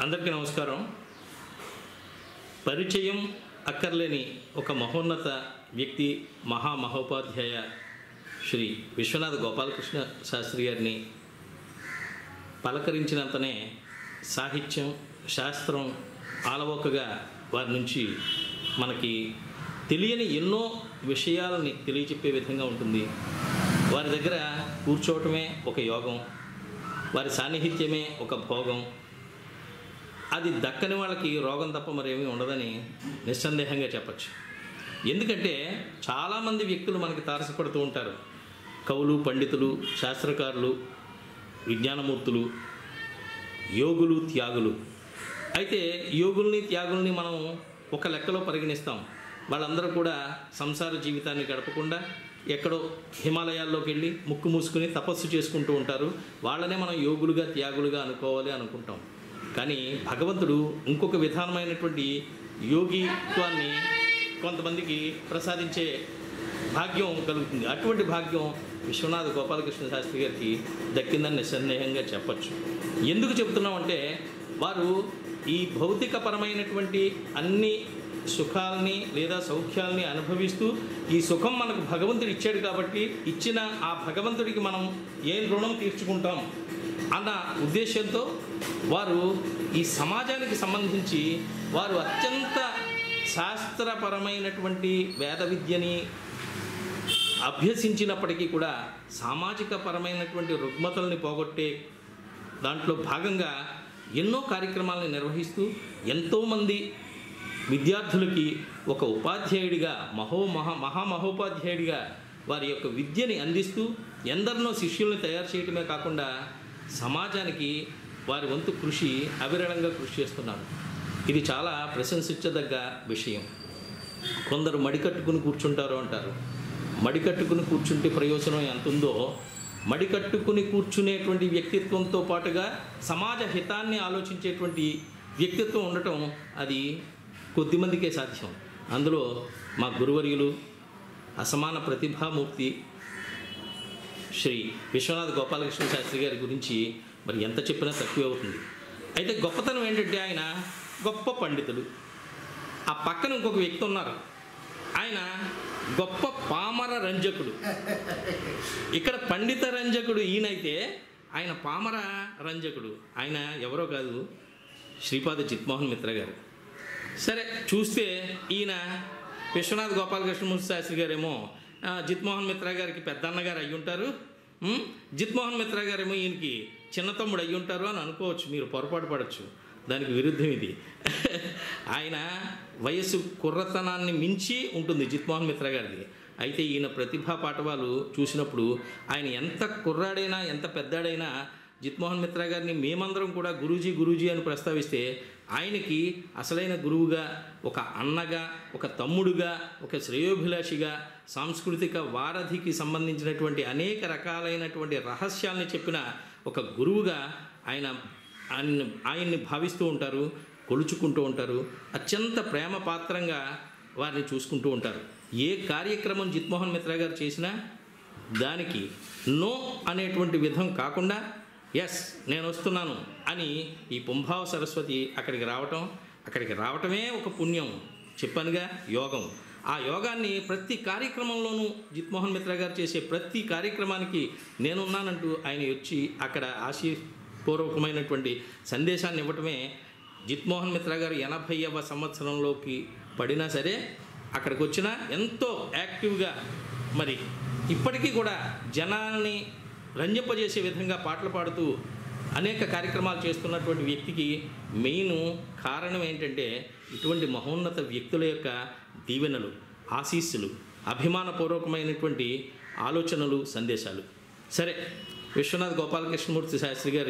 అందరికీ నమస్కారం పరిచయం అక్కర్లేని ఒక మహోన్నత వ్యక్తి మహా మహోపాధ్యాయ శ్రీ విశ్వనాథ గోపాలకృష్ణ శాస్త్రి గారిని పలకరించినంతనే సాహిత్యం శాస్త్రం ఆలవోకగా వారి నుంచి మనకి తెలియని ఎన్నో విషయాలని తెలియచెప్పే విధంగా ఉంటుంది వారి దగ్గర కూర్చోవటమే ఒక యోగం వారి సాన్నిహిత్యమే ఒక భోగం అది దక్కని వాళ్ళకి రోగం తప్ప మరేమీ ఉండదని నిస్సందేహంగా చెప్పచ్చు ఎందుకంటే చాలామంది వ్యక్తులు మనకి తారసపడుతూ ఉంటారు కవులు పండితులు శాస్త్రకారులు విజ్ఞానమూర్తులు యోగులు త్యాగులు అయితే యోగుల్ని త్యాగుల్ని మనం ఒక లెక్కలో పరిగణిస్తాం వాళ్ళందరూ కూడా సంసార జీవితాన్ని గడపకుండా ఎక్కడో హిమాలయాల్లోకి వెళ్ళి ముక్కు మూసుకుని తపస్సు చేసుకుంటూ ఉంటారు వాళ్ళనే మనం యోగులుగా త్యాగులుగా అనుకోవాలి అనుకుంటాం కానీ భగవంతుడు ఇంకొక విధానమైనటువంటి యోగిత్వాన్ని కొంతమందికి ప్రసాదించే భాగ్యం కలుగుతుంది అటువంటి భాగ్యం విశ్వనాథ గోపాలకృష్ణ శాస్త్రి గారికి దక్కిందని నిస్సందేహంగా చెప్పచ్చు ఎందుకు చెప్తున్నామంటే వారు ఈ భౌతికపరమైనటువంటి అన్ని సుఖాలని లేదా సౌఖ్యాలని అనుభవిస్తూ ఈ సుఖం మనకు భగవంతుడు ఇచ్చాడు కాబట్టి ఇచ్చిన ఆ భగవంతుడికి మనం ఏం రుణం తీర్చుకుంటాం అన్న ఉద్దేశంతో వారు ఈ సమాజానికి సంబంధించి వారు అత్యంత శాస్త్రపరమైనటువంటి వేద విద్యని అభ్యసించినప్పటికీ కూడా సామాజిక పరమైనటువంటి రుగ్మతల్ని పోగొట్టే దాంట్లో భాగంగా ఎన్నో కార్యక్రమాలను నిర్వహిస్తూ ఎంతోమంది విద్యార్థులకి ఒక ఉపాధ్యాయుడిగా మహో మహా మహామహోపాధ్యాయుడిగా వారి యొక్క విద్యని అందిస్తూ ఎందరినో శిష్యుల్ని తయారు చేయటమే కాకుండా సమాజానికి వారి వంతు కృషి అవిరళంగా కృషి చేస్తున్నారు ఇది చాలా ప్రశంసించదగ్గ విషయం కొందరు మడికట్టుకుని కూర్చుంటారు అంటారు మడికట్టుకుని కూర్చుంటే ప్రయోజనం ఎంత ఉందో మడికట్టుకుని కూర్చునేటువంటి వ్యక్తిత్వంతో పాటుగా సమాజ హితాన్ని ఆలోచించేటువంటి వ్యక్తిత్వం ఉండటం అది కొద్దిమందికే సాధ్యం అందులో మా గురువర్యులు అసమాన ప్రతిభామూర్తి శ్రీ విశ్వనాథ్ గోపాలకృష్ణ శాస్త్రి గారి గురించి మరి ఎంత చెప్పినా తక్కువే అవుతుంది అయితే గొప్పతనం ఏంటంటే ఆయన గొప్ప పండితుడు ఆ పక్కన ఇంకొక వ్యక్తి ఉన్నారు ఆయన గొప్ప పామర రంజకుడు ఇక్కడ పండిత రంజకుడు ఈయనైతే ఆయన పామర రంజకుడు ఆయన ఎవరో కాదు శ్రీపాద చిత్మోహన్ మిత్ర గారు సరే చూస్తే ఈయన విశ్వనాథ్ గోపాలకృష్ణమూర్తి శాస్త్రి గారేమో ఆ, జిత్మోహన్ మిత్ర గారికి పెద్దన్నగారు అయ్యి ఉంటారు ఉమ్, జిత్మోహన్ మిత్ర గారేమో ఈయనకి చిన్న తమ్ముడు అయ్యి ఉంటారు అని అనుకోవచ్చు మీరు పొరపాటు పడవచ్చు దానికి విరుద్ధం ఇది ఆయన వయస్సు కుర్రతనాన్ని మించి ఉంటుంది జిత్మోహన్ మిత్ర గారిది అయితే ఈయన ప్రతిభా పాఠవాలు చూసినప్పుడు ఆయన ఎంత కుర్రాడైనా ఎంత పెద్దాడైనా జిత్మోహన్ మిత్ర గారిని మేమందరం కూడా గురూజీ గురూజీ అని ప్రస్తావిస్తే ఆయనకి అసలైన గురువుగా ఒక అన్నగా ఒక తమ్ముడుగా ఒక శ్రేయోభిలాషిగా సాంస్కృతిక వారధికి సంబంధించినటువంటి అనేక రకాలైనటువంటి రహస్యాల్ని చెప్పిన ఒక గురువుగా ఆయన ఆయన ఆయన్ని భావిస్తూ ఉంటారు కొలుచుకుంటూ ఉంటారు అత్యంత ప్రేమ పాత్రంగా వారిని చూసుకుంటూ ఉంటారు ఏ కార్యక్రమం జిత్మోహన్ మిత్ర గారు చేసినా దానికి నో అనేటువంటి విధం కాకుండా ఎస్ నేను వస్తున్నాను అని ఈ పుంభావ సరస్వతి అక్కడికి రావటం అక్కడికి రావటమే ఒక పుణ్యం చెప్పానుగా యోగం ఆ యోగాన్ని ప్రతి కార్యక్రమంలోనూ జిత్మోహన్ మిత్ర గారు చేసే ప్రతి కార్యక్రమానికి నేనున్నానంటూ ఆయన వచ్చి అక్కడ ఆశీపూర్వకమైనటువంటి సందేశాన్ని ఇవ్వటమే జిత్మోహన్ మిత్ర గారు ఎనభైవ సంవత్సరంలోకి పడినా సరే అక్కడికి వచ్చిన ఎంతో యాక్టివ్గా మరి ఇప్పటికీ కూడా జనాల్ని రంజింపజేసే విధంగా పాటలు పాడుతూ అనేక కార్యక్రమాలు చేస్తున్నటువంటి వ్యక్తికి మెయిన్ కారణం ఏంటంటే ఇటువంటి మహోన్నత వ్యక్తుల యొక్క దీవెనలు ఆశీస్సులు అభిమానపూర్వకమైనటువంటి ఆలోచనలు సందేశాలు సరే విశ్వనాథ్ గోపాలకృష్ణమూర్తి శాస్త్రి గారు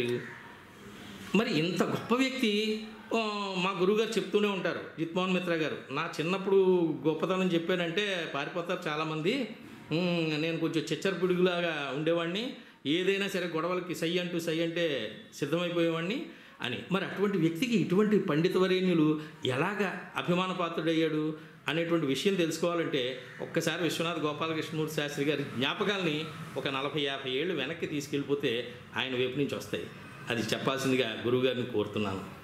మరి ఇంత గొప్ప వ్యక్తి ఆ, మా గురువుగారు చెప్తూనే ఉంటారు జిత్మోహన్ మిత్ర గారు నా చిన్నప్పుడు గొప్పతనం చెప్పానంటే పారిపోతారు చాలామంది ఉమ్, నేను కొంచెం చెచ్చర పిడుగులాగా ఉండేవాడిని ఏదైనా సరే గొడవలకి సై అంటూ సై అంటే సిద్ధమైపోయేవాడిని అని మరి అటువంటి వ్యక్తికి ఇటువంటి పండితవరేణ్యులు ఎలాగా అభిమాన పాత్రుడయ్యాడు అనేటువంటి విషయం తెలుసుకోవాలంటే ఒక్కసారి విశ్వనాథ్ గోపాలకృష్ణమూర్తి శాస్త్రి గారి జ్ఞాపకాల్ని ఒక నలభై యాభై ఏళ్ళు వెనక్కి తీసుకెళ్ళిపోతే ఆయన వైపు నుంచి వస్తాయి అది చెప్పాల్సిందిగా గురువుగారిని కోరుతున్నాను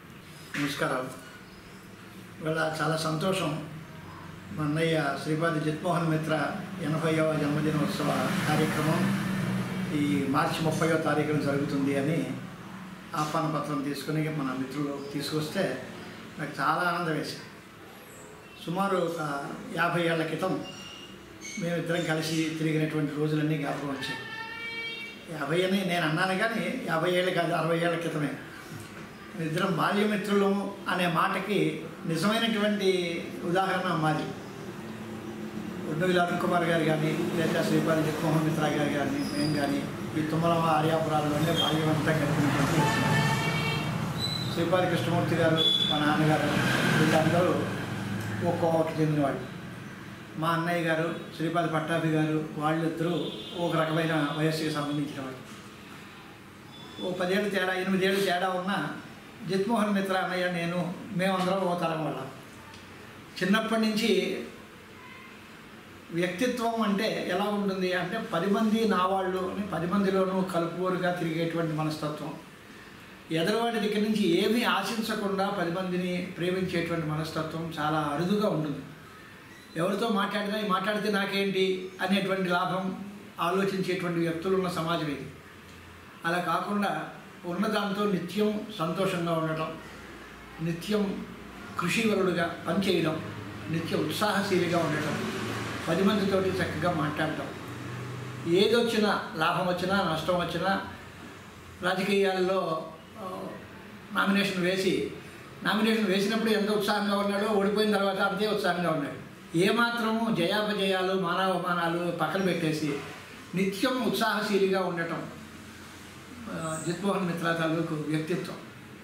నమస్కారాలు ఇవాళ చాలా సంతోషం మా అన్నయ్య శ్రీపాది జిత్మోహన్ మిత్ర ఎనభైవ జన్మదినోత్సవ కార్యక్రమం ఈ మార్చి ముప్పైవ తారీఖున జరుగుతుంది అని ఆహ్వాన పత్రం తీసుకుని మన మిత్రులు తీసుకొస్తే నాకు చాలా ఆనందం వేసింది సుమారు ఒక యాభై ఏళ్ల క్రితం మేమిద్దరం కలిసి తిరిగినటువంటి రోజులన్నీ జ్ఞాపకం వచ్చాయి యాభై అని నేను అన్నాను కానీ యాభై ఏళ్ళు కాదు అరవై ఏళ్ల క్రితమే ఇద్దరం బాల్యమిత్రులు అనే మాటకి నిజమైనటువంటి ఉదాహరణ మాది ఉండవిల అరుణ్ కుమార్ గారు కానీ లేదా శ్రీపాది జగన్మోహన్ మిత్ర గారు కానీ మేము కానీ ఈ తుమ్మలమ్మ ఆర్యాపురాల్లోనే బాల్యం అంతా గడిపినటువంటి వ్యక్తులు. శ్రీపాది కృష్ణమూర్తి గారు మా నాన్నగారు వీళ్ళందరూ ఒక్కొక్కటి చెందినవాళ్ళు మా అన్నయ్య గారు శ్రీపాది పట్టాభి గారు వాళ్ళిద్దరూ ఒక రకమైన వయస్సుకి సంబంధించిన వాళ్ళు ఓ పదేళ్ళు తేడా ఎనిమిదేళ్ళు తేడా ఉన్న జిత్మోహన్ మిత్ర అన్నయ్య నేను మేమందరం ఓ తరం వాళ్ళం చిన్నప్పటి నుంచి వ్యక్తిత్వం అంటే ఎలా ఉంటుంది అంటే పది మంది నా వాళ్ళు అని పది మందిలోనూ కలుపుకోరుగా తిరిగేటువంటి మనస్తత్వం ఎదరవాడి దగ్గర నుంచి ఏమీ ఆశించకుండా పది మందిని ప్రేమించేటువంటి మనస్తత్వం చాలా అరుదుగా ఉంటుంది ఎవరితో మాట్లాడినా "ఈ మాట్లాడితే నాకేంటి అనేటువంటి లాభం ఆలోచించేటువంటి వ్యక్తులు ఉన్న సమాజం ఇది అలా కాకుండా ఉన్నదాంతో నిత్యం సంతోషంగా ఉండటం నిత్యం కృషివరుడుగా పనిచేయడం నిత్య ఉత్సాహశీలిగా ఉండటం పది మందితోటి చక్కగా మాట్లాడటం ఏదొచ్చినా లాభం వచ్చినా నష్టం వచ్చినా రాజకీయాల్లో ఆ, నామినేషన్ వేసి నామినేషన్ వేసినప్పుడు ఎంత ఉత్సాహంగా ఉన్నాడో ఓడిపోయిన తర్వాత అంతే ఉత్సాహంగా ఉన్నాడు ఏమాత్రము జయాపజయాలు మానవమానాలు పక్కన పెట్టేసి నిత్యం ఉత్సాహశీలిగా ఉండటం ఆ, జిత్మోహన్ మిత్ర తాలూకు వ్యక్తిత్వం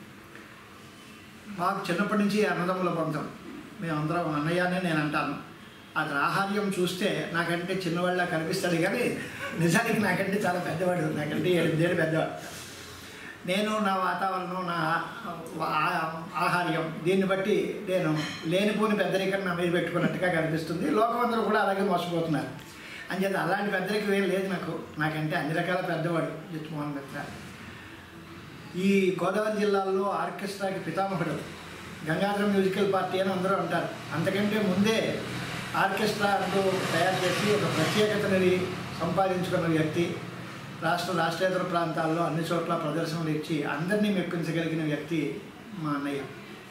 మాకు చిన్నప్పటి నుంచి అన్నదమ్ముల బంధం మేమందరం అన్నయ్యనే నేను అంటాను అది ఆహార్యం చూస్తే నాకంటే చిన్నవాళ్ళ కనిపిస్తాడు కానీ నిజానికి నాకంటే చాలా పెద్దవాడు నాకంటే ఎనిమిదేళ్ళు పెద్దవాడు నేను నా వాతావరణం నా ఆ- ఆహార్యం దీన్ని బట్టి నేను లేనిపోని పెద్దరికం నా మీద పెట్టుకున్నట్టుగా కనిపిస్తుంది లోకమందరూ కూడా అలాగే మోసపోతున్నారు అంచేత అలాంటి పెద్దరికం ఏం లేదు నాకు నాకంటే అన్ని రకాల పెద్దవాడు జిత్మోహన్ మిత్ర ఈ గోదావరి జిల్లాలో ఆర్కెస్ట్రాకి పితామహుడు గంగాధర మ్యూజికల్ పార్టీ అని అందరూ అంటారు అంతకంటే ముందే ఆర్కెస్ట్రా అంటూ తయారు చేసి ఒక ప్రత్యేకతని సంపాదించుకున్న వ్యక్తి రాష్ట్ర రాష్ట్రేతర ప్రాంతాల్లో అన్ని చోట్ల ప్రదర్శనలు ఇచ్చి అందరినీ మెప్పించగలిగిన వ్యక్తి మా అన్నయ్య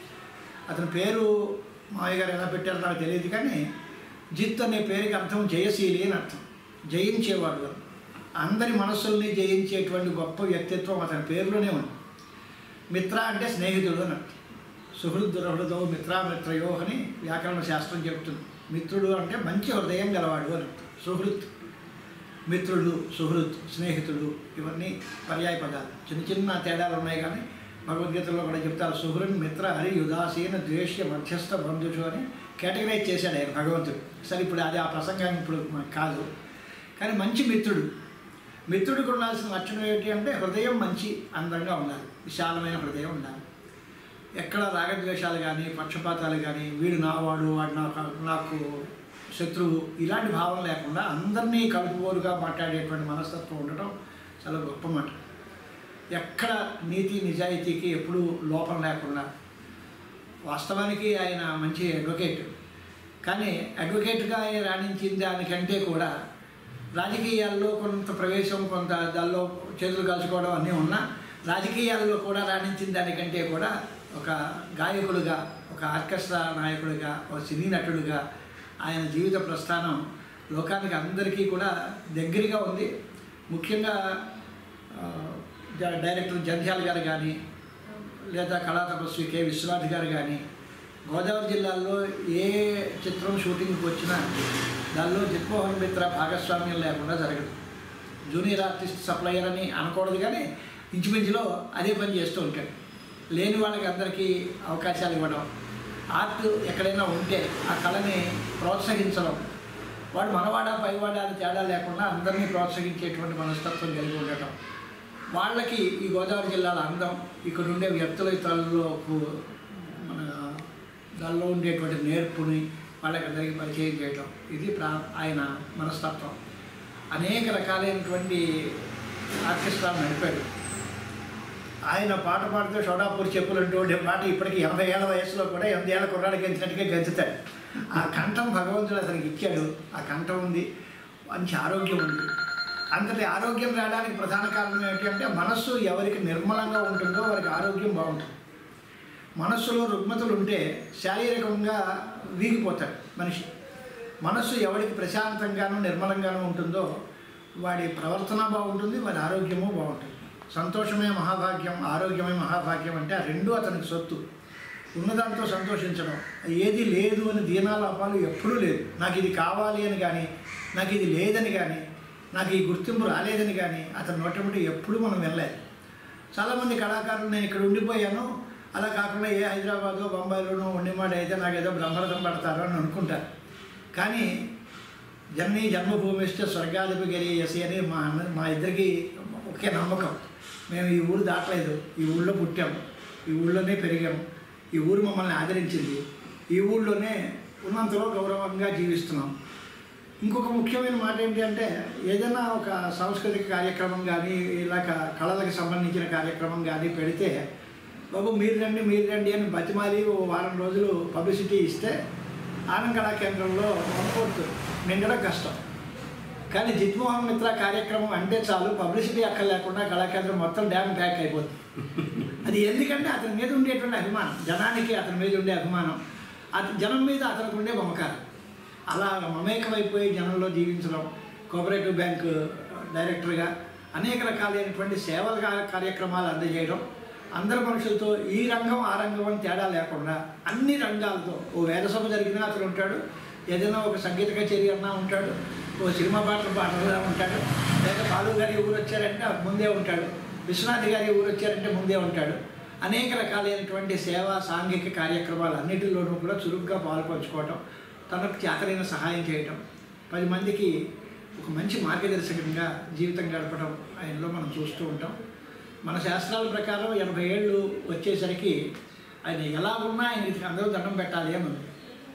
అతని పేరు మామయ్య గారు ఎలా పెట్టారో నాకు తెలియదు కానీ జిత్ అనే పేరుకి అర్థం జయశీలి అని అర్థం జయించేవాడు అని. అందరి మనస్సుల్ని జయించేటువంటి గొప్ప వ్యక్తిత్వం అతని పేరులోనే ఉంది మిత్ర అంటే స్నేహితుడు అని అర్థం సుహృద్ దురహృదో మిత్రామిత్రయో అని వ్యాకరణ శాస్త్రం చెప్తుంది మిత్రుడు అంటే మంచి హృదయం గలవాడు అని అర్థం సుహృత్ మిత్రుడు సుహృత్ స్నేహితుడు ఇవన్నీ పర్యాయ పదాలు చిన్న చిన్న తేడాలు ఉన్నాయి కానీ భగవద్గీతలో కూడా చెప్తారు సుహృన్ మిత్ర హరి ఉదాసీన ద్వేష్య మధ్యస్థ బంధుషు అని కేటగరైజ్ చేశాడు ఆయన భగవంతుడు సరే ఇప్పుడు అది ఆ ప్రసంగం ఇప్పుడు మనకు కాదు కానీ మంచి మిత్రుడు మిత్రుడికి ఉండాల్సిన లక్షణం ఏంటి అంటే హృదయం మంచి అందంగా ఉండాలి విశాలమైన హృదయం ఉండాలి ఎక్కడ రాగద్వేషాలు కానీ పక్షపాతాలు కానీ వీడు నావాడు వాడు నాకు నాకు శత్రువు ఇలాంటి భావం లేకుండా అందరినీ కలుపుకోరుగా మాట్లాడేటువంటి మనస్తత్వం ఉండటం చాలా గొప్ప మాట ఎక్కడ నీతి నిజాయితీకి ఎప్పుడూ లోపం లేకుండా వాస్తవానికి ఆయన మంచి అడ్వకేట్ కానీ అడ్వకేట్గా ఆయన రాణించిన దానికంటే కూడా రాజకీయాల్లో కొంత ప్రవేశం కొంత దానిలో చేతులు కలుసుకోవడం అన్నీ ఉన్నా రాజకీయాల్లో కూడా రాణించిన దానికంటే కూడా ఒక గాయకుడుగా ఒక ఆర్కెస్ట్రా నాయకుడిగా ఒక సినీ నటుడిగా ఆయన జీవిత ప్రస్థానం లోకానికి అందరికీ కూడా దగ్గరగా ఉంది ముఖ్యంగా ఆ, జ- డైరెక్టర్ జంధ్యాల గారు కానీ లేదా కళా తపస్వి కె విశ్వనాథ్ గారు కానీ గోదావరి జిల్లాలో ఏ చిత్రం షూటింగ్కి వచ్చినా దానిలో జిత్మోహన్ మిత్ర భాగస్వామ్యం లేకుండా జరగదు జూనియర్ ఆర్టిస్ట్ సప్లయర్ అని అనకూడదు కానీ ఇంచుమించులో అదే పని చేస్తూ ఉంటాడు లేని వాళ్ళకి అందరికీ అవకాశాలు ఇవ్వడం ఆర్ట్ ఎక్కడైనా ఉంటే ఆ కళని ప్రోత్సహించడం వాడు మనవాడా పైవాడా అని తేడా లేకుండా అందరినీ ప్రోత్సహించేటువంటి మనస్తత్వం కలిగి ఉండటం వాళ్ళకి ఈ గోదావరి జిల్లాల అందం ఇక్కడ ఉండే వ్యక్తుల తలలోకి మన దానిలో ఉండేటువంటి నేర్పుని వాళ్ళకి అందరికీ పరిచయం చేయటం ఇది ప్రా ఆయన మనస్తత్వం అనేక రకాలైనటువంటి ఆర్కెస్ట్రా నడిపాడు ఆయన పాట పాడుతూ షోడాపూర్ చెప్పులు అంటూ ఉండే పాట ఇప్పటికి ఎనభై ఏళ్ళ వయసులో కూడా ఎనిమిది ఏళ్ళ కుర్రాడికి గెంచినట్టుగా గెంచుతాడు ఆ కంఠం భగవంతుడు అతనికి ఇచ్చాడు ఆ కంఠం ఉంది మంచి ఆరోగ్యం ఉంది అంతటి ఆరోగ్యం రావడానికి ప్రధాన కారణం ఏంటంటే మనస్సు ఎవరికి నిర్మలంగా ఉంటుందో వారికి ఆరోగ్యం బాగుంటుంది మనస్సులో రుగ్మతలు ఉంటే శారీరకంగా వీగిపోతాడు మనిషి మనస్సు ఎవరికి ప్రశాంతంగాను నిర్మలంగాను ఉంటుందో వాడి ప్రవర్తన బాగుంటుంది వాడి ఆరోగ్యము బాగుంటుంది సంతోషమే మహాభాగ్యం ఆరోగ్యమే మహాభాగ్యం అంటే ఆ రెండు అతనికి సొత్తు ఉన్నదాంతో సంతోషించడం ఏది లేదు అని దీనాలాపాలు ఎప్పుడూ లేదు నాకు ఇది కావాలి అని కానీ నాకు ఇది లేదని కానీ నాకు ఈ గుర్తింపు రాలేదని కానీ అతను నోటమిటి ఎప్పుడూ మనం వెళ్ళలేదు చాలామంది కళాకారులు నేను ఇక్కడ ఉండిపోయాను అలా కాకుండా ఏ హైదరాబాదు బొంబాయిలోనూ ఉండిమాట అయితే నాకు ఏదో బ్రహ్మరథం పడతారు అని అనుకుంటారు కానీ జన్మి జన్మభూమిస్తే స్వర్గాధిపి గరీయసి అని మా అన్న మా ఇద్దరికి ఒకే నమ్మకం మేము ఈ ఊరు దాటలేదు ఈ ఊళ్ళో పుట్టాము ఈ ఊళ్ళోనే పెరిగాము ఈ ఊరు మమ్మల్ని ఆదరించింది ఈ ఊళ్ళోనే ఉన్నంతలో గౌరవంగా జీవిస్తున్నాం ఇంకొక ముఖ్యమైన మాట ఏంటి అంటే ఏదైనా ఒక సాంస్కృతిక కార్యక్రమం కానీ ఇలా క- కళలకు సంబంధించిన కార్యక్రమం కానీ పెడితే బాబు మీరు రండి మీరు రండి అని బతిమాలి ఓ వారం రోజులు పబ్లిసిటీ ఇస్తే ఆనంద కళా కేంద్రంలో వనపడుతు నిండడం కష్టం కానీ జిత్మోహన్ మిత్ర కార్యక్రమం అంటే చాలు పబ్లిసిటీ అక్కడ లేకుండా కళాకేంద్రం మొత్తం డ్యామ్ ప్యాక్ అయిపోతుంది అది ఎందుకంటే అతని మీద ఉండేటువంటి అభిమానం జనానికి అతని మీద ఉండే అభిమానం అతని జనం మీద అతనికి ఉండే మమకారం అలా మమేకమైపోయి జనంలో జీవించడం కోఆపరేటివ్ బ్యాంక్ డైరెక్టర్గా అనేక రకాలైనటువంటి సేవల కా- కార్యక్రమాలు అందజేయడం అందరి మనుషులతో ఈ రంగం ఆ రంగం అని తేడా లేకుండా అన్ని రంగాలతో ఓ వేదసభ జరిగినా అతను ఉంటాడు ఏదైనా ఒక సంగీత కచేరీ అన్నా ఉంటాడు ఓ సినిమా పాటలు పాటలుగా ఉంటాడు లేదా బాలు గారి ఊరు వచ్చారంటే ముందే ఉంటాడు విశ్వనాథ్ గారి ఊరు వచ్చారంటే ముందే ఉంటాడు అనేక రకాలైనటువంటి సేవా సాంఘిక కార్యక్రమాలు అన్నిటిలోనూ కూడా చురుగ్గా పాల్పంచుకోవటం తనకు చేతనైన సహాయం చేయటం పది మందికి ఒక మంచి మార్గదర్శకంగా జీవితం గడపడం ఆయనలో మనం చూస్తూ ఉంటాం మన శాస్త్రాల ప్రకారం ఎనభై ఏళ్ళు వచ్చేసరికి ఆయన ఎలా ఉన్నా ఆయనకి అందరూ దండం పెట్టాలి అని ఉంది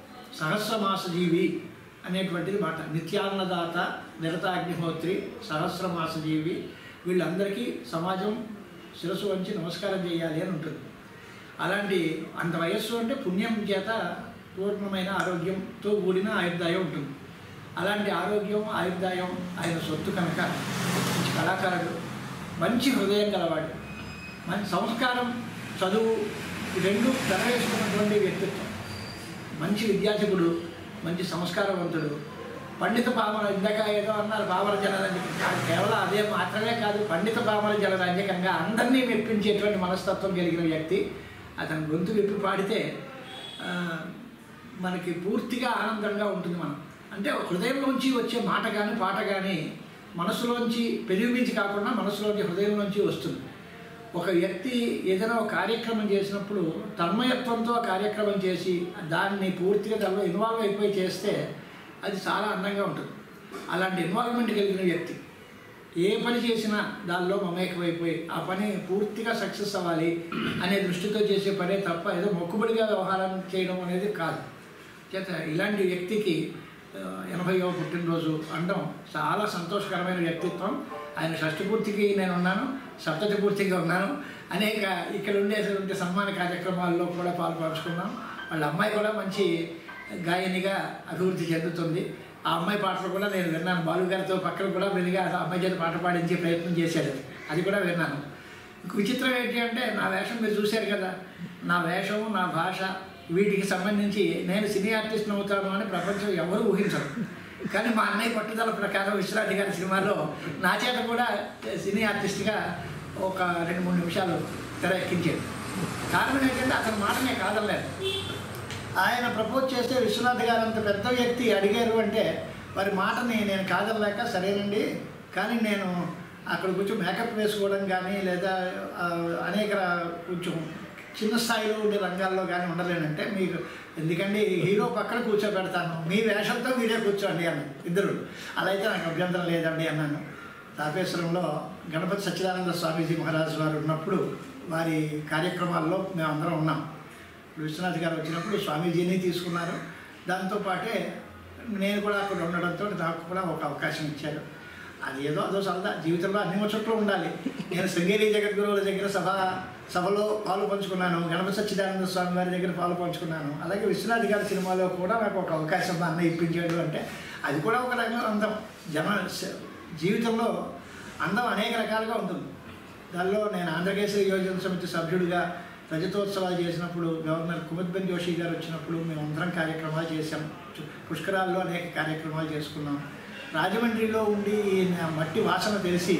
సహస్రమాస జీవి అనేటువంటిది మాట నిత్యాన్నదాత నిరతాగ్నిహోత్రి సహస్రమాస జీవి వీళ్ళందరికీ సమాజం శిరస్సు వంచి నమస్కారం చేయాలి అని ఉంటుంది అలాంటి అంత వయస్సు అంటే పుణ్యం చేత పూర్ణమైన ఆరోగ్యంతో కూడిన ఆయుర్దాయం ఉంటుంది అలాంటి ఆరోగ్యం ఆయుర్దాయం ఆయన సొత్తు కనుక మంచి కళాకారుడు మంచి హృదయం గలవాడు మంచి సంస్కారం చదువు ఈ రెండు పెరవేసుకున్నటువంటి వ్యక్తిత్వం మంచి విద్యాధికుడు మంచి సంస్కారవంతుడు పండిత పామర ఇందాక ఏదో అన్నారు పామర జనరంజక కాదు కేవలం అదే మాత్రమే కాదు పండిత పామర జనరంజకంగా అందరినీ మెప్పించేటువంటి మనస్తత్వం కలిగిన వ్యక్తి అతని గొంతు విప్పి పాడితే ఆ, మనకి పూర్తిగా ఆనందంగా ఉంటుంది మనం అంటే హృదయంలోంచి వచ్చే మాట కానీ పాట కానీ మనసులోంచి పెరిగిమించి కాకుండా మనసులోంచి హృదయంలోంచి వస్తుంది ఒక వ్యక్తి ఏదైనా ఒక కార్యక్రమం చేసినప్పుడు తన్మయత్వంతో ఆ కార్యక్రమం చేసి దాన్ని పూర్తిగా దానిలో ఇన్వాల్వ్ అయిపోయి చేస్తే అది చాలా అందంగా ఉంటుంది అలాంటి ఇన్వాల్వ్మెంట్ కలిగిన వ్యక్తి ఏ పని చేసినా దానిలో మమేకమైపోయి ఆ పని పూర్తిగా సక్సెస్ అవ్వాలి అనే దృష్టితో చేసే పనే తప్ప ఏదో మొక్కుబడిగా వ్యవహారం చేయడం అనేది కాదు చేత ఇలాంటి వ్యక్తికి ఆ, ఎనభైవ పుట్టినరోజు అనడం చాలా సంతోషకరమైన వ్యక్తిత్వం ఆయన షష్ఠి పూర్తికి నేను ఉన్నాను సప్తతి పూర్తిగా ఉన్నాను అనేక ఇక్కడ ఉండేటువంటి సన్మాన కార్యక్రమాల్లో కూడా పాలు పంచుకున్నాం వాళ్ళ అమ్మాయి కూడా మంచి గాయనిగా అభివృద్ధి చెందుతుంది ఆ అమ్మాయి పాటలు కూడా నేను విన్నాను బాలు గారితో పక్కన కూడా వెలిగా ఆ అమ్మాయి చేత పాట పాడించే ప్రయత్నం చేశాడు అది కూడా విన్నాను ఇంక విచిత్రం ఏంటి అంటే నా వేషం మీరు చూశారు కదా నా వేషం నా భాష వీటికి సంబంధించి నేను సినీ ఆర్టిస్ట్ని అవుతాను అని ప్రపంచం ఎవరు ఊహించరు కానీ మా అన్నయ్య పట్టుదల ప్రకారం విశ్వనాథ్ గారి సినిమాలో నా చేత కూడా సినీ ఆర్టిస్ట్గా ఒక రెండు మూడు నిమిషాలు తెర ఎక్కించాడు కారణం ఏంటంటే అతని మాటనే కాదలేదు ఆయన ప్రపోజ్ చేస్తే విశ్వనాథ్ గారు అంత పెద్ద వ్యక్తి అడిగారు అంటే వారి మాటని నేను కాదనలేక సరేనండి కానీ నేను అక్కడ కొంచెం మేకప్ వేసుకోవడం కానీ లేదా ఆ, అనేక రా- కొంచెం చిన్న స్థాయిలో ఉండే రంగాల్లో కానీ ఉండలేనంటే మీకు ఎందుకంటే హీరో పక్కన కూర్చోబెడతాను మీ వేషంతో మీరే కూర్చోండి అన్న ఇద్దరు అలా అయితే నాకు అభ్యంతరం లేదండి అన్నాను తాపేశ్వరంలో గణపతి సచ్చిదానంద స్వామీజీ మహారాజు వారు ఉన్నప్పుడు వారి కార్యక్రమాల్లో మేము అందరం ఉన్నాం విశ్వనాథ్ గారు వచ్చినప్పుడు స్వామీజీని తీసుకున్నారు దాంతోపాటే నేను కూడా అక్కడ ఉండడంతో నాకు కూడా ఒక అవకాశం ఇచ్చారు అది ఏదో అదో సరదా జీవితంలో అన్ని ముచ్చట్లు ఉండాలి నేను శృంగేరి జగద్గురువుల దగ్గర సభ సభలో పాలు పంచుకున్నాను గణపతి సచ్చిదానంద స్వామి వారి దగ్గర పాలు పంచుకున్నాను అలాగే విశ్వనాథ్ గారి సినిమాలో కూడా నాకు ఒక అవకాశం మా అన్న ఇప్పించాడు అంటే అది కూడా ఒక రకమైన అందం జన స- జీవితంలో అందం అనేక రకాలుగా ఉంటుంది దానిలో నేను ఆంధ్రకేశ్వరి యోజన సమితి సభ్యుడిగా రజతోత్సవాలు చేసినప్పుడు గవర్నర్ కుముద్బెన్ జోషి గారు వచ్చినప్పుడు మేము అందరం కార్యక్రమాలు చేశాం చు- పుష్కరాల్లో అనేక కార్యక్రమాలు చేసుకున్నాం రాజమండ్రిలో ఉండి ఈ న- మట్టి వాసన తెలిసి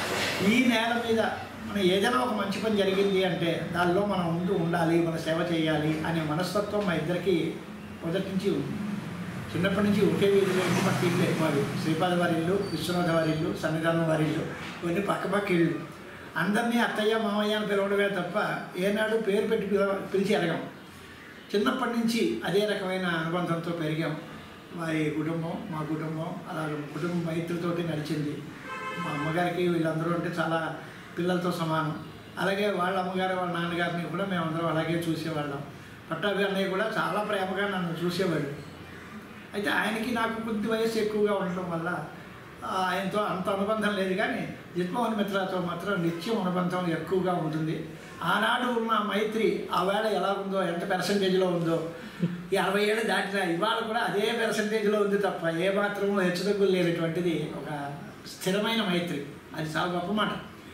ఈ నేల మీద మన ఏదైనా ఒక మంచి పని జరిగింది అంటే దానిలో మనం ముందు ఉండాలి మన సేవ చేయాలి అనే మనస్తత్వం మా ఇద్దరికి మొదటి నుంచి ఉంది చిన్నప్పటి నుంచి ఒకే వీధిలో ఇంటి పక్క ఇల్లు మాది శ్రీపాద వారి ఇల్లు విశ్వనాథ వారి ఇల్లు సన్నిధానం వారి ఇల్లు ఇవన్నీ పక్క పక్క ఇళ్ళు అందరినీ అత్తయ్య మామయ్య అని పిలవడమే తప్ప ఏనాడు పేరు పెట్టి పిలవ పిలిచి ఎరగం చిన్నప్పటి నుంచి అదే రకమైన అనుబంధంతో పెరిగాం వారి కుటుంబం మా కుటుంబం అలాగే కుటుంబ మైత్రితోటి నడిచింది మా అమ్మగారికి వీళ్ళందరూ అంటే చాలా పిల్లలతో సమానం అలాగే వాళ్ళ అమ్మగారు వాళ్ళ నాన్నగారిని కూడా మేమందరం అలాగే చూసేవాళ్ళం పట్టాభి అన్నయ్య కూడా చాలా ప్రేమగా నన్ను చూసేవాడు అయితే ఆయనకి నాకు కొద్ది వయసు ఎక్కువగా ఉండటం వల్ల ఆ, ఆయనతో అంత అనుబంధం లేదు కానీ జిత్మోహన్ మిత్రతో మాత్రం నిత్యం అనుబంధం ఎక్కువగా ఉంటుంది ఆనాడు ఉన్న మైత్రి ఆ వేళ ఎలా ఉందో ఎంత పెర్సంటేజ్లో ఉందో ఈ అరవై ఏళ్ళు దాటినా ఇవాళ కూడా అదే పెర్సంటేజ్లో ఉంది తప్ప ఏ మాత్రం హెచ్చుతగ్గులు లేనటువంటిది ఒక స్థిరమైన మైత్రి అది చాలా గొప్ప మాట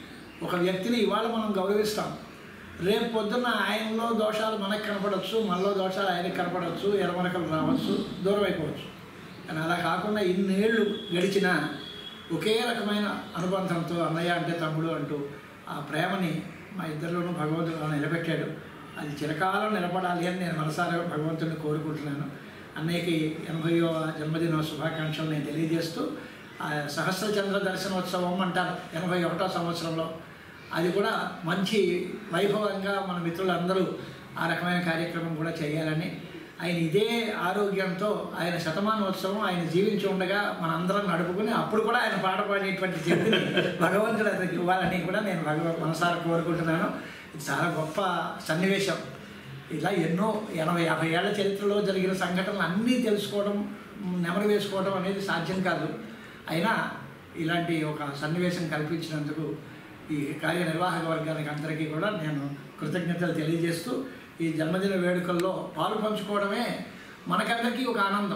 ఒక వ్యక్తిని ఇవాళ మనం గౌరవిస్తాం రేపు పొద్దున్న ఆయనలో దోషాలు మనకు కనపడవచ్చు మనలో దోషాలు ఆయనకి కనపడవచ్చు ఎరమరకలు రావచ్చు దూరం అయిపోవచ్చు కానీ అలా కాకుండా ఇన్నేళ్ళు గడిచినా ఒకే రకమైన అనుబంధంతో అన్నయ్య అంటే తమ్ముడు అంటూ ఆ ప్రేమని మా ఇద్దరిలోనూ భగవంతుడు అలా నిలబెట్టాడు అది చిరకాలం నిలబడాలి అని నేను మనసారా భగవంతుడిని కోరుకుంటున్నాను అన్నయ్యకి ఎనభైవ జన్మదిన శుభాకాంక్షలు నేను తెలియజేస్తూ ఆ సహస్ర చంద్ర దర్శనోత్సవం అంటారు ఎనభై ఒకటో సంవత్సరంలో అది కూడా మంచి వైభవంగా మన మిత్రులందరూ ఆ రకమైన కార్యక్రమం కూడా చేయాలని ఆయన ఇదే ఆరోగ్యంతో ఆయన శతమానోత్సవం ఆయన జీవించి ఉండగా మనందరం నడుపుకుని అప్పుడు కూడా ఆయన పాట పాడేటువంటి శక్తిని భగవంతుడు అతనికి ఇవ్వాలని కూడా నేను భగవ మనసారా కోరుకుంటున్నాను ఇది చాలా గొప్ప సన్నివేశం ఇలా ఎన్నో ఎనభై యాభై ఏళ్ల చరిత్రలో జరిగిన సంఘటనలు అన్నీ తెలుసుకోవడం నెమరు వేసుకోవడం అనేది సాధ్యం కాదు అయినా ఇలాంటి ఒక సన్నివేశం కల్పించినందుకు ఈ కార్యనిర్వాహక వర్గానికి అందరికీ కూడా నేను కృతజ్ఞతలు తెలియజేస్తూ ఈ జన్మదిన వేడుకల్లో పాలు పంచుకోవడమే మనకందరికీ ఒక ఆనందం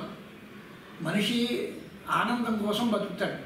మనిషి ఆనందం కోసం బతుకుతాడు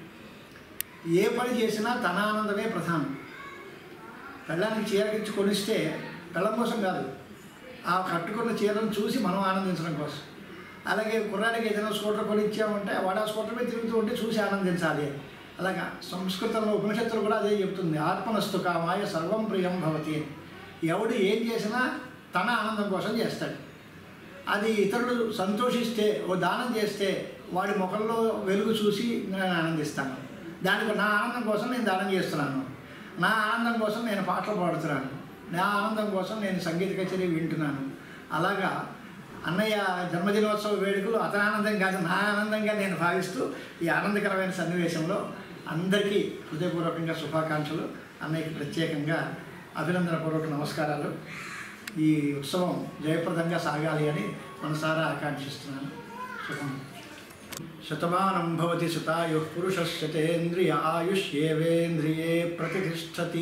ఏ పని చేసినా తన ఆనందమే ప్రధానం పెళ్ళానికి చీరకిచ్చి కొనిస్తే పెళ్ళం కోసం కాదు ఆ కట్టుకున్న చీరను చూసి మనం ఆనందించడం కోసం అలాగే కుర్రాడికి ఏదైనా స్కూటర్ కొనిచ్చామంటే వాడు ఆ స్కూటర్ మీద తిరుగుతూ ఉంటే చూసి ఆనందించాలి అలాగా సంస్కృతంలో ఉపనిషత్తులు కూడా అదే చెప్తుంది ఆత్మనస్తు కామాయ సర్వం ప్రియం భవతి అని. ఎవడు ఏం చేసినా తన ఆనందం కోసం చేస్తాడు అది ఇతరులు సంతోషిస్తే ఓ దానం చేస్తే వాడి ముఖంలో వెలుగు చూసి నేను ఆనందిస్తాను దానికి నా ఆనందం కోసం నేను దానం చేస్తున్నాను నా ఆనందం కోసం నేను పాటలు పాడుతున్నాను నా ఆనందం కోసం నేను సంగీత కచేరీ వింటున్నాను అలాగా అన్నయ్య జన్మదినోత్సవ వేడుకలు అతని ఆనందం కాదు నా ఆనందంగా నేను భావిస్తూ ఈ ఆనందకరమైన సన్నివేశంలో అందరికీ హృదయపూర్వకంగా శుభాకాంక్షలు అన్నయ్యకి ప్రత్యేకంగా అభినందనపూర్వక నమస్కారాలు ఈ ఉత్సవం జయప్రదంగా సాగాలి అని మనసారా ఆకాంక్షిస్తున్నాను శుభం శతమానం భవతి సుతాయు పురుషశతేంద్రియ ఆయుష్యేవేంద్రియే ప్రతిష్టతి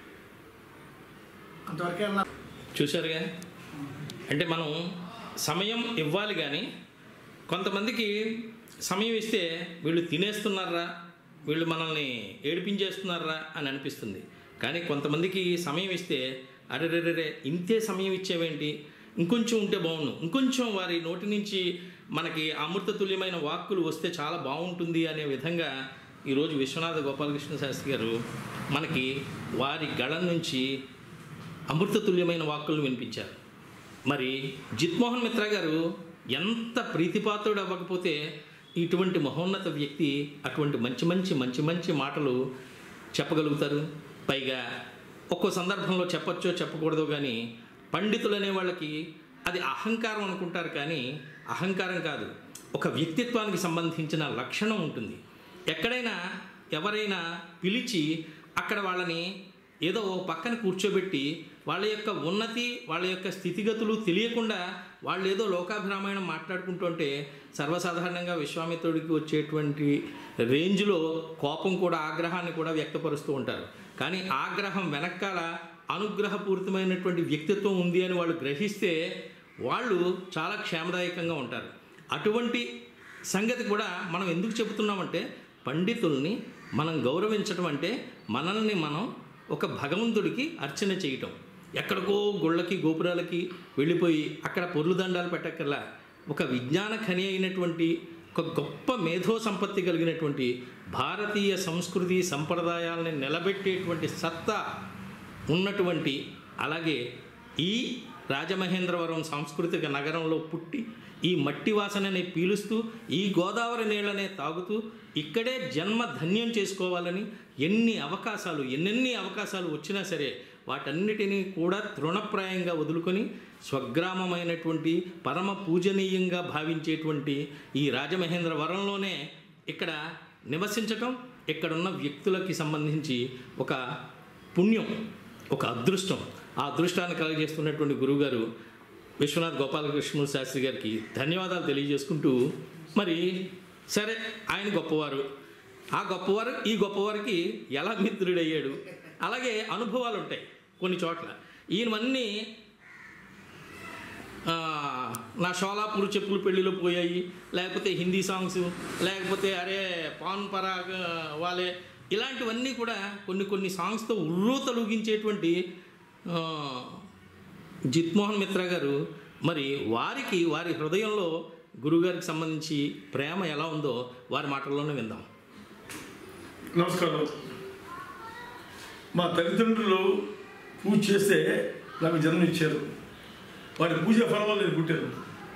అంతవరకే అన్నా చూశారుగా అంటే మనం సమయం ఇవ్వాలి కానీ కొంతమందికి సమయం ఇస్తే వీళ్ళు తినేస్తున్నారా వీళ్ళు మనల్ని ఏడిపించేస్తున్నారా అని అనిపిస్తుంది కానీ కొంతమందికి సమయం ఇస్తే అరే రే రే రే ఇంతే సమయం ఇచ్చేవేంటి ఇంకొంచెం ఉంటే బాగుండు ఇంకొంచెం వారి నోటి నుంచి మనకి అమృతతుల్యమైన వాక్కులు వస్తే చాలా బాగుంటుంది అనే విధంగా ఈరోజు విశ్వనాథ గోపాలకృష్ణ శాస్త్రి గారు మనకి వారి గళం నుంచి అమృతతుల్యమైన వాక్కులను వినిపించారు మరి జిత్మోహన్ మిత్ర గారు ఎంత ప్రీతిపాత్రుడు అవ్వకపోతే ఇటువంటి మహోన్నత వ్యక్తి అటువంటి మంచి మంచి మంచి మంచి మాటలు చెప్పగలుగుతారు పైగా ఒక్కో సందర్భంలో చెప్పచ్చో చెప్పకూడదో కానీ పండితులు అనే వాళ్ళకి అది అహంకారం అనుకుంటారు కానీ అహంకారం కాదు ఒక వ్యక్తిత్వానికి సంబంధించిన లక్షణం ఉంటుంది ఎక్కడైనా ఎవరైనా పిలిచి అక్కడ వాళ్ళని ఏదో ఓ పక్కన కూర్చోబెట్టి వాళ్ళ యొక్క ఉన్నతి వాళ్ళ యొక్క స్థితిగతులు తెలియకుండా వాళ్ళు ఏదో లోకాభిరామాయణం మాట్లాడుకుంటుంటే సర్వసాధారణంగా విశ్వామిత్రుడికి వచ్చేటువంటి రేంజ్లో కోపం కూడా ఆగ్రహాన్ని కూడా వ్యక్తపరుస్తూ ఉంటారు కానీ ఆగ్రహం వెనకాల అనుగ్రహపూరితమైనటువంటి వ్యక్తిత్వం ఉంది అని వాళ్ళు గ్రహిస్తే వాళ్ళు చాలా క్షేమదాయకంగా ఉంటారు అటువంటి సంగతి కూడా మనం ఎందుకు చెబుతున్నామంటే పండితుల్ని మనం గౌరవించడం అంటే మనల్ని మనం ఒక భగవంతుడికి అర్చన చేయటం ఎక్కడికో గుళ్ళకి గోపురాలకి వెళ్ళిపోయి అక్కడ పొర్లు దండాలు పెట్టక్కర్లా ఒక విజ్ఞాన ఖని అయినటువంటి ఒక గొప్ప మేధో సంపత్తి కలిగినటువంటి భారతీయ సంస్కృతి సంప్రదాయాలని నిలబెట్టేటువంటి సత్తా ఉన్నటువంటి అలాగే ఈ రాజమహేంద్రవరం సాంస్కృతిక నగరంలో పుట్టి ఈ మట్టి వాసనని పీలుస్తూ ఈ గోదావరి నీళ్ళనే తాగుతూ ఇక్కడే జన్మ ధన్యం చేసుకోవాలని ఎన్ని అవకాశాలు ఎన్నెన్ని అవకాశాలు వచ్చినా సరే వాటన్నిటినీ కూడా తృణప్రాయంగా వదులుకొని స్వగ్రామమైనటువంటి పరమ పూజనీయంగా భావించేటువంటి ఈ రాజమహేంద్రవరంలోనే ఇక్కడ నివసించటం ఇక్కడున్న వ్యక్తులకి సంబంధించి ఒక పుణ్యం ఒక అదృష్టం ఆ అదృష్టాన్ని కలగజేస్తున్నటువంటి గురువుగారు విశ్వనాథ్ గోపాలకృష్ణ శాస్త్రి గారికి ధన్యవాదాలు తెలియజేసుకుంటూ మరి సరే ఆయన గొప్పవారు ఆ గొప్పవారు ఈ గొప్పవారికి ఎలా మిత్రుడయ్యాడు అలాగే అనుభవాలు ఉంటాయి కొన్ని చోట్ల ఈయనవన్నీ ఆ, నా షోలాపూర్ చెప్పులు పెళ్ళిలో పోయాయి లేకపోతే హిందీ సాంగ్స్ లేకపోతే అరే పాన్ పరాగ్ వాలే ఇలాంటివన్నీ కూడా కొన్ని కొన్ని సాంగ్స్తో ఉర్రూ తొలగించేటువంటి ఆ, జిత్మోహన్ మిత్ర గారు మరి వారికి వారి హృదయంలో గురుగారికి సంబంధించి ప్రేమ ఎలా ఉందో వారి మాటల్లోనే విందాం నమస్కారం మా తల్లిదండ్రులు పూజ చేస్తే నాకు జన్మనిచ్చారు వారి పూజ ఫలం వల్ల నేను పుట్టాను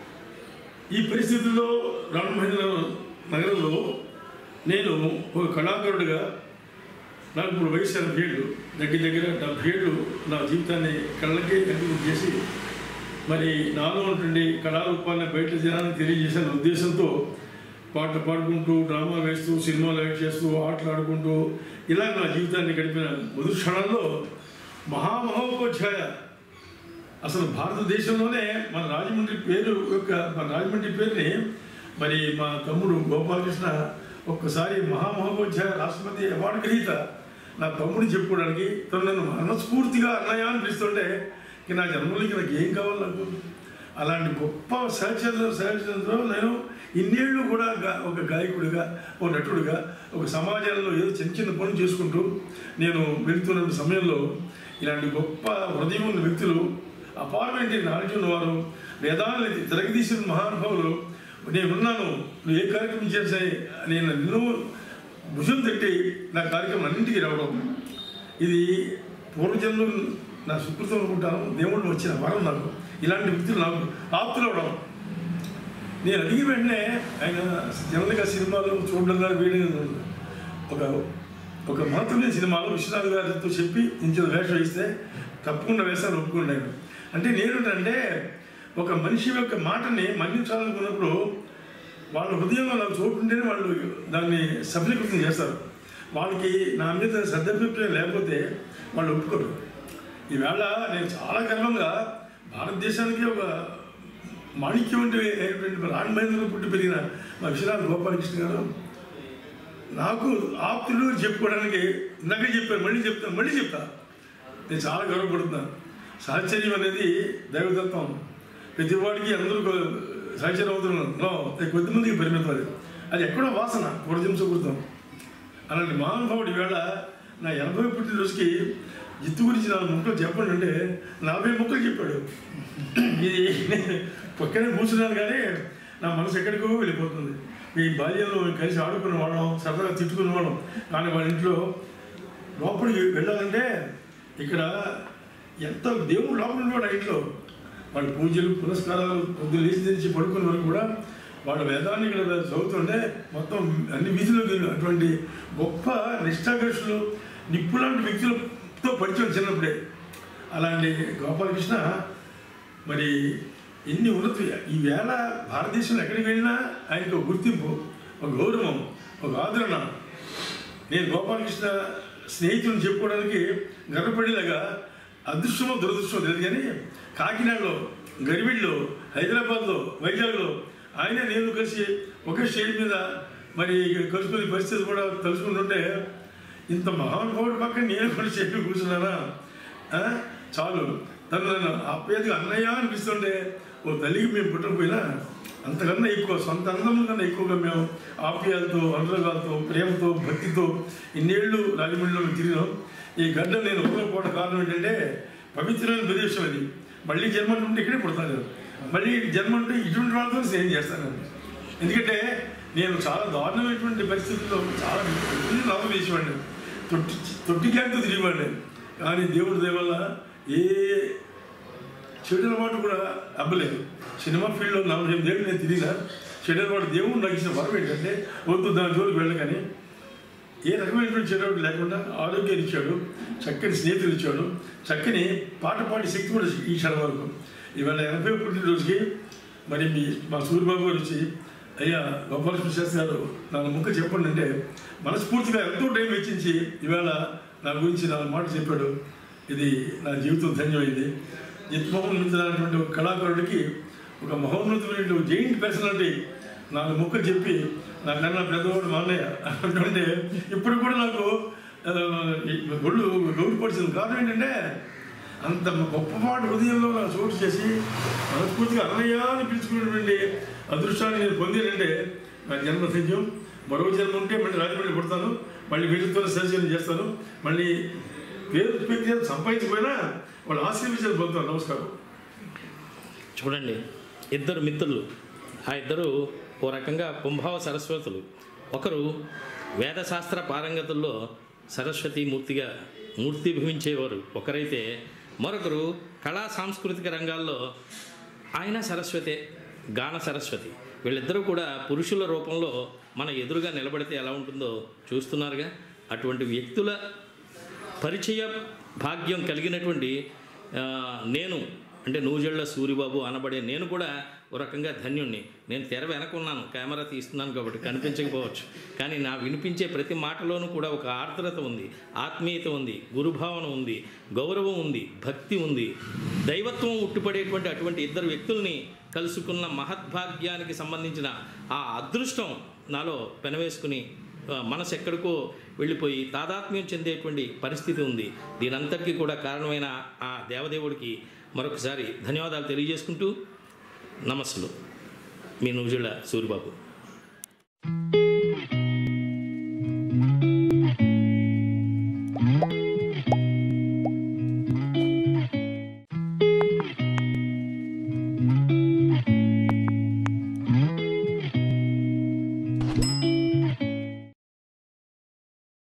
ఈ పరిస్థితుల్లో రామమహేంద్ర నగరంలో నేను ఒక కళాకారుడిగా నాకు ఇప్పుడు వయసు ఎనభై ఏళ్ళు దగ్గర దగ్గర డెబ్బై ఏళ్ళు నా జీవితాన్ని కళ్ళకే అంకితం చేసి మరి నాలో ఉన్నటువంటి కళారూపాన్ని బయట జనానికి తెలియజేసిన ఉద్దేశంతో పాటలు పాడుకుంటూ డ్రామా వేస్తూ సినిమాలు యాక్ట్ చేస్తూ ఆటలు ఆడుకుంటూ ఇలా నా జీవితాన్ని గడిపిన మొదటి క్షణాల్లో మహామహోపాధ్యాయ అసలు భారతదేశంలోనే మన రాజమండ్రి పేరు యొక్క మన రాజమండ్రి పేరుని మరి మా తమ్ముడు గోపాలకృష్ణ ఒక్కసారి మహామహోపాధ్యాయ రాష్ట్రపతి అవార్డు గ్రహీత నా తమ్ముడిని చెప్పుకోవడానికి తను నన్ను మనస్ఫూర్తిగా అన్నయ్య అని పిలుస్తుంటే ఇక నా జన్మలకి నాకు ఏం కావాలి నాకు అలాంటి గొప్ప సహచర సహచరంతో నేను ఇన్నేళ్ళు కూడా గా- ఒక గాయకుడిగా ఒక నటుడిగా ఒక సమాజంలో ఏదో చిన్న చిన్న పనులు చేసుకుంటూ నేను వెళ్తున్న సమయంలో ఇలాంటి గొప్ప హృదయం ఉన్న వ్యక్తులు అపార్ట్మెంట్ నాలెడ్జ్ ఉన్నవారు వేదాలని తిరగదీసిన మహానుభావులు నేనున్నాను నువ్వు ఏ కార్యక్రమం చేశాయి నేను ఎన్నో భుజం తట్టి నా కార్యక్రమం అన్నింటికి రావడం ఇది పూర్వజన్మం నా సుకృతం అనుకుంటాను దేవుళ్ళు వచ్చిన వరం నాకు ఇలాంటి వ్యక్తులు నాకు ఆప్తులు అవడం నేను అడిగి వెంటనే ఆయన జనరల్గా సినిమాలు చూడడం కానీ వేయడం కానీ ఒక ఒక మహత్వమైన సినిమాలో విశ్వనాథ్ గారితో చెప్పి ఇంచిన వేషం వేస్తే తప్పకుండా వేస్తాను ఒప్పుకున్నాను అంటే నేనేంటంటే ఒక మనిషి యొక్క మాటని మన్నించాలనుకున్నప్పుడు వాళ్ళ హృదయంలో నాకు చోటు ఉంటేనే వాళ్ళు దాన్ని సఫలీకృతం చేస్తారు వాళ్ళకి నా మీద సదభిప్రాయం లేకపోతే వాళ్ళు ఒప్పుకోరు ఈవేళ నేను చాలా గర్వంగా భారతదేశానికి ఒక మాణిక్యం అంటే రాణి మహేంద్ర పుట్టి పెరిగిన మా విశ్వనాథ్ గోపాలకృష్ణ గారు నాకు ఆప్తులు చెప్పుకోవడానికి ఇందాక చెప్పాను మళ్ళీ చెప్తాను మళ్ళీ చెప్తా నేను చాలా గర్వపడుతున్నాను సాహచర్యం అనేది దైవతత్వం ప్రతి వాడికి అందరూ సాహచర్యం అవుతున్నాను కొద్దిమందికి పరిమితం అది అది ఎక్కడో వాసన పూర్వజం సుకృతం అలాంటి మహానుభావుడు ఈవేళ నా ఎనభై పుట్టినరోజుకి జిత్తు గురించి నాలుగు ముక్కలు చెప్పండి అంటే నలభై ముక్కలు చెప్పాడు ఇది పక్కనే కూర్చున్నాను కానీ నా మనసు ఎక్కడికో వెళ్ళిపోతుంది ఈ బాల్యంలో మేము కలిసి ఆడుకునే వాళ్ళం సరదాగా తిట్టుకునే వాళ్ళం కానీ వాళ్ళ ఇంట్లో లోపలికి వెళ్ళాలంటే ఇక్కడ ఎంత దేవుడు లోపల ఉండేవాడు ఆ ఇంట్లో వాళ్ళ పూజలు పురస్కారాలు పొద్దున్న లేచి తెరిచి పడుకునే వరకు కూడా వాళ్ళ వేదాన్ని ఇక్కడ చదువుతుంటే మొత్తం అన్ని వీధులు అటువంటి గొప్ప నిష్ఠాగర్షులు నిప్పులాంటి వ్యక్తులతో పరిచయం చిన్నప్పుడే అలాంటి గోపాలకృష్ణ మరి ఎన్ని ఉన్నత ఈ వేళ భారతదేశంలో ఎక్కడికి వెళ్ళినా ఆయనకు ఒక గుర్తింపు ఒక గౌరవం ఒక ఆదరణ నేను గోపాలకృష్ణ స్నేహితులను చెప్పుకోవడానికి గర్వపడేలాగా అదృష్టమో దురదృష్టమో తెలియదు కానీ కాకినాడలో గరివిల్లో హైదరాబాద్లో వైజాగ్లో ఆయన నేను కలిసి ఒకే స్టేజ్ మీద మరి కలుసుకునే పరిస్థితి కూడా తెలుసుకుంటుంటే ఇంత మహానుభావుడు పక్కన నేను కూడా చెప్పి కూర్చున్నానా ఆ? చాలు తను నన్ను ఆప్యాయతగా అన్నయ్య అనిపిస్తుంటే ఓ తల్లికి మేము పుట్టకపోయినా అంతకన్నా ఎక్కువ సొంత అందం కన్నా ఎక్కువగా మేము ఆప్యాయతతో అనురాగాలతో ప్రేమతో భక్తితో ఇన్నేళ్ళు రాజమండ్రిలో మేము తిరిగినాం ఈ గడ్డ నేను ఊరకపోవడం కారణం ఏంటంటే పవిత్రమైన ప్రదేశం అది మళ్ళీ జన్మ ఉంటే ఇక్కడే పుడతాను నేను. మళ్ళీ జన్మ ఉంటే ఇటువంటి వాళ్ళతో స్నేహం చేస్తాను ఎందుకంటే నేను చాలా దారుణమైనటువంటి పరిస్థితుల్లో చాలా నవ్వు వేసేవాడిని తొట్టి తొట్టి క్యాంతో తిరిగేవాడిని కానీ దేవుడి దయ వల్ల ఏ చెడు అలవాటు కూడా అవ్వలేదు సినిమా ఫీల్డ్లో నలభై ఎనిమిది ఏళ్ళు నేను తిరిగినా చెడు అలవాటు దేవుడు నాకు ఇచ్చిన వరం ఏంటంటే వద్దు దాని జోలికి వెళ్ళగాని ఏ రకమైనటువంటి చెడు లేకుండా ఆరోగ్యాన్ని ఇచ్చాడు చక్కని స్నేహితులు ఇచ్చాడు చక్కని పాట పాడే శక్తి కూడా ఈ క్షణం వరకు ఇవాళ ఎనభై పుట్టినరోజుకి మరి మీ మా సూర్యబాబు గారు వచ్చి అయ్యా గోపాలకృష్ణ శాస్త్రి గారు నా ముక్క చెప్పండి అంటే మనస్ఫూర్తిగా ఎంతో టైం వెచ్చించి ఇవాళ నా గురించి నాలుగు మాటలు చెప్పాడు ఇది నా జీవితం ధన్యమైంది యత్మోహన్మించినటువంటి ఒక కళాకారుడికి ఒక మహోన్నతమైన జైంట్ పర్సనాలిటీ నాకు ముక్క చెప్పి నాకన్నా పెద్దవాడు మా అన్నయ్య అంటుంటే ఇప్పుడు కూడా నాకు ఆ, ఈ ఒళ్ళు గౌరవపరిచిన కారణం ఏంటంటే అంత గొప్పపాటు హృదయంలో నాకు చోటు చేసి మనస్ఫూర్తిగా అన్నయ్య అని పిలుచుకున్నటువంటి అదృష్టాన్ని నేను పొందానంటే నా జన్మ సత్యం మరో జన్మ ఉంటే మళ్ళీ రాజమండ్రి పుడతాను మళ్ళీ వీళ్ళతో సరిచయం చేస్తాను మళ్ళీ పేరు పేరు సంపాదించకపోయినా వాళ్ళు ఆశీర్వదించాలి పొందుతాను నమస్కారం చూడండి ఇద్దరు మిత్రులు ఆ ఇద్దరు ఓ రకంగా కుంభావ సరస్వతులు ఒకరు వేదశాస్త్ర పారంగతుల్లో సరస్వతి మూర్తిగా మూర్తి భవించేవారు ఒకరైతే మరొకరు కళా సాంస్కృతిక రంగాల్లో ఆయన సరస్వతే గాన సరస్వతి వీళ్ళిద్దరూ కూడా పురుషుల రూపంలో మన ఎదురుగా నిలబడితే ఎలా ఉంటుందో చూస్తున్నారుగా అటువంటి వ్యక్తుల పరిచయ భాగ్యం కలిగినటువంటి ఆ, నేను అంటే నూజెళ్ల సూరిబాబు అనబడే నేను కూడా ఓ రకంగా ధన్యుణ్ణి నేను తెర వెనకున్నాను కెమెరా తీస్తున్నాను కాబట్టి కనిపించకపోవచ్చు కానీ నా వినిపించే ప్రతి మాటలోనూ కూడా ఒక ఆర్ద్రత ఉంది ఆత్మీయత ఉంది గురుభావన ఉంది గౌరవం ఉంది భక్తి ఉంది దైవత్వం ఉట్టిపడేటువంటి అటువంటి ఇద్దరు వ్యక్తుల్ని కలుసుకున్న మహద్భాగ్యానికి సంబంధించిన ఆ అదృష్టం నాలో పెనవేసుకుని ఆ, మనసు ఎక్కడికో వెళ్ళిపోయి తాదాత్మ్యం చెందేటువంటి పరిస్థితి ఉంది దీనంతటికీ కూడా కారణమైన ఆ దేవదేవుడికి మరొకసారి ధన్యవాదాలు తెలియజేసుకుంటూ నమస్సులు మీ నుజుళ్ళ సూరిబాబు Thank